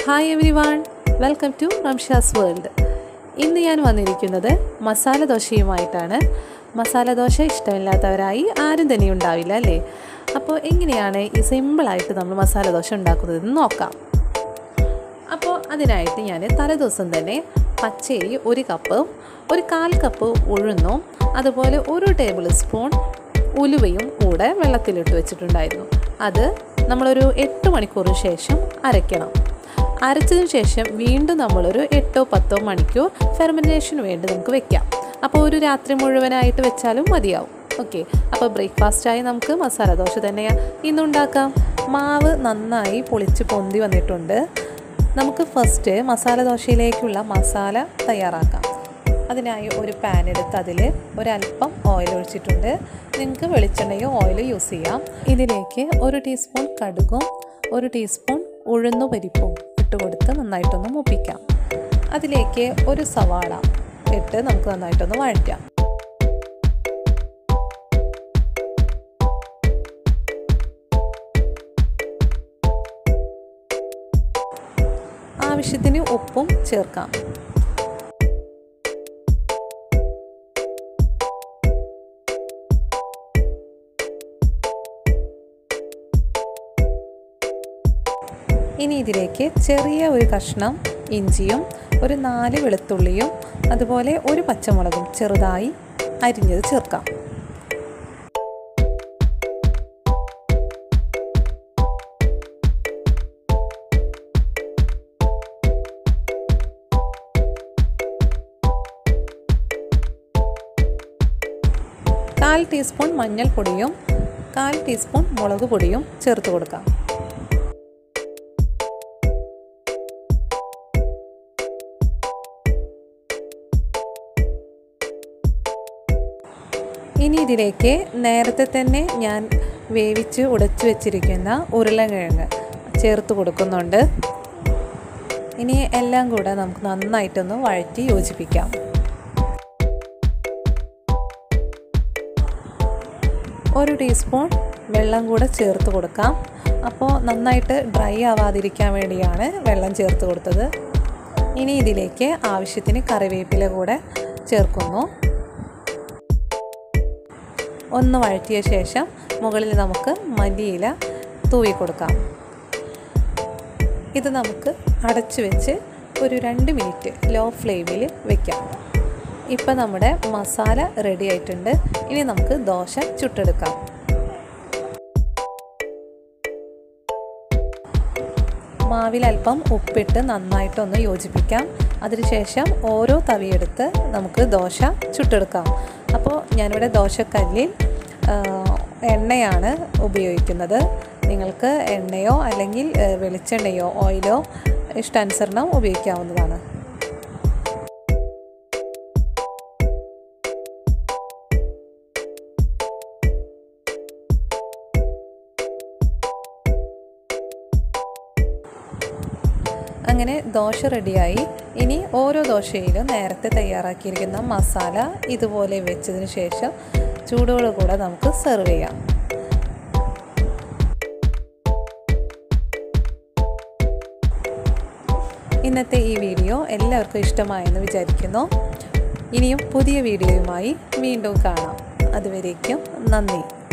hi every one welcome to Ramshas world ഇന്ന് ഞാൻ വന്നിരിക്കുന്നത് മസാല ദോശയുമായിട്ടാണ് മസാല ദോശ ഇഷ്ടമില്ലാത്തവരായി ആരും തന്നെ ഉണ്ടാവില്ല അല്ലേ അപ്പോൾ എങ്ങനെയാണ് ഈ സിമ്പിളായിട്ട് നമ്മൾ മസാല ദോശ ഉണ്ടാക്കുന്നതെന്ന് നോക്കാം അപ്പോൾ അതിനായിട്ട് ഞാൻ തലേദിവസം തന്നെ പച്ചരി ഒരു കപ്പ് ഒരു കാൽ കപ്പ് ഉഴുന്നും അതുപോലെ ഒരു ടേബിൾ സ്പൂൺ ഉലുവയും കൂടെ വെള്ളത്തിലിട്ട് വെച്ചിട്ടുണ്ടായിരുന്നു അത് നമ്മളൊരു എട്ട് മണിക്കൂറിന് ശേഷം അരയ്ക്കണം അരച്ചതിന് ശേഷം വീണ്ടും നമ്മളൊരു എട്ടോ പത്തോ മണിക്കൂർ ഫെർമിനേഷന് വേണ്ടി നമുക്ക് വെക്കാം അപ്പോൾ ഒരു രാത്രി മുഴുവനായിട്ട് വെച്ചാലും മതിയാവും ഓക്കെ അപ്പോൾ ബ്രേക്ക്ഫാസ്റ്റായി നമുക്ക് മസാല ദോശ തന്നെ ഇന്നുണ്ടാക്കാം മാവ് നന്നായി പൊളിച്ച് പൊന്തി വന്നിട്ടുണ്ട് നമുക്ക് ഫസ്റ്റ് മസാല ദോശയിലേക്കുള്ള മസാല തയ്യാറാക്കാം അതിനായി ഒരു പാൻ എടുത്ത് അതിൽ ഒരല്പം ഓയിൽ ഒഴിച്ചിട്ടുണ്ട് നിങ്ങൾക്ക് വെളിച്ചെണ്ണയോ ഓയിലോ യൂസ് ചെയ്യാം ഇതിലേക്ക് ഒരു ടീസ്പൂൺ കടുകും ഒരു ടീസ്പൂൺ ഉഴുന്നു പരിപ്പും ഇട്ട് കൊടുത്ത് നന്നായിട്ടൊന്ന് മുപ്പിക്കാം അതിലേക്ക് ഒരു സവാള ഇട്ട് നമുക്ക് നന്നായിട്ടൊന്ന് വഴറ്റാം ആവശ്യത്തിന് ഉപ്പും ചേർക്കാം ഇനി ഇതിലേക്ക് ചെറിയ ഒരു കഷ്ണം ഇഞ്ചിയും ഒരു നാല് വെളുത്തുള്ളിയും അതുപോലെ ഒരു പച്ചമുളകും ചെറുതായി അരിഞ്ഞത് ചേർക്കാം കാൽ ടീസ്പൂൺ മഞ്ഞൾപ്പൊടിയും കാൽ ടീസ്പൂൺ മുളക് പൊടിയും ചേർത്ത് കൊടുക്കാം ഇനി ഇതിലേക്ക് നേരത്തെ തന്നെ ഞാൻ വേവിച്ച് ഉടച്ചു വെച്ചിരിക്കുന്ന ഉരുളക്കിഴങ്ങ് ചേർത്ത് കൊടുക്കുന്നുണ്ട് ഇനി എല്ലാം കൂടെ നമുക്ക് നന്നായിട്ടൊന്ന് വഴറ്റി യോജിപ്പിക്കാം ഒരു ടീസ്പൂൺ വെള്ളം കൂടെ ചേർത്ത് കൊടുക്കാം അപ്പോൾ നന്നായിട്ട് ഡ്രൈ ആവാതിരിക്കാൻ വേണ്ടിയാണ് വെള്ളം ചേർത്ത് കൊടുത്തത് ഇനി ഇതിലേക്ക് ആവശ്യത്തിന് കറിവേപ്പില കൂടെ ചേർക്കുന്നു ഒന്ന് വഴറ്റിയ ശേഷം മുകളിൽ നമുക്ക് മല്ലിയില തൂവി കൊടുക്കാം ഇത് നമുക്ക് അടച്ചു വെച്ച് ഒരു രണ്ട് മിനിറ്റ് ലോ ഫ്ലെയിമിൽ വെക്കാം ഇപ്പം നമ്മുടെ മസാല റെഡി ആയിട്ടുണ്ട് ഇനി നമുക്ക് ദോശ ചുട്ടെടുക്കാം മാവിൽ അല്പം ഉപ്പിട്ട് നന്നായിട്ടൊന്ന് യോജിപ്പിക്കാം അതിനുശേഷം ഓരോ തവിയെടുത്ത് നമുക്ക് ദോശ ചുട്ടെടുക്കാം അപ്പോൾ ഞാനിവിടെ ദോശക്കല്ലിൽ എണ്ണയാണ് ഉപയോഗിക്കുന്നത് നിങ്ങൾക്ക് എണ്ണയോ അല്ലെങ്കിൽ വെളിച്ചെണ്ണയോ ഓയിലോ ഇഷ്ടാനുസരണം ഉപയോഗിക്കാവുന്നതാണ് അങ്ങനെ ദോശ റെഡിയായി ഇനി ഓരോ ദോശയിലും നേരത്തെ തയ്യാറാക്കിയിരിക്കുന്ന മസാല ഇതുപോലെ വെച്ചതിന് ശേഷം ചൂടോട് കൂടെ നമുക്ക് സെർവ് ചെയ്യാം ഇന്നത്തെ ഈ വീഡിയോ എല്ലാവർക്കും ഇഷ്ടമായെന്ന് വിചാരിക്കുന്നു ഇനിയും പുതിയ വീഡിയോയുമായി വീണ്ടും കാണാം അതുവരേക്കും നന്ദി